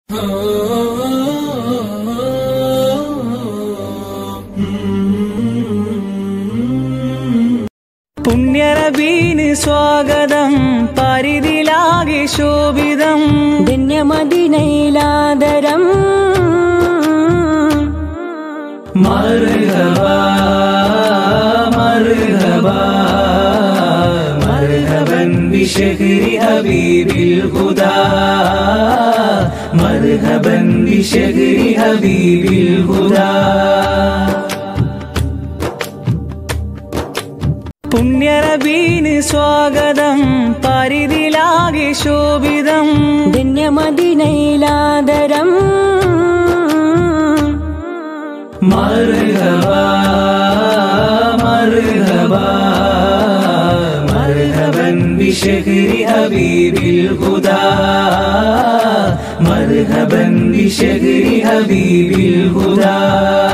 പുണ്യറബീന് സ്വാഗതം പരിധിലാകെ ശോഭിതം ധന്യമദിനയിലാദരം മർഹബ മർഹബ മർഹബൻ ബിശഹരി ഹബീബിൽ ഹുദാ മർഹബൻ ബിശഹരി ഹബീബിൽ ഹുദാ പുണ്യറബീന് സ്വാഗതം പരിധിലാകെ ശോഭിതം ധന്യമദിനയിലാദരം മർഹബ മർഹബ മർഹബൻ ബിശഹരി ഹബീബിൽ ഹുദാ മർഹബൻ ബിശഹരി ഹബീബിൽ ഹുദാ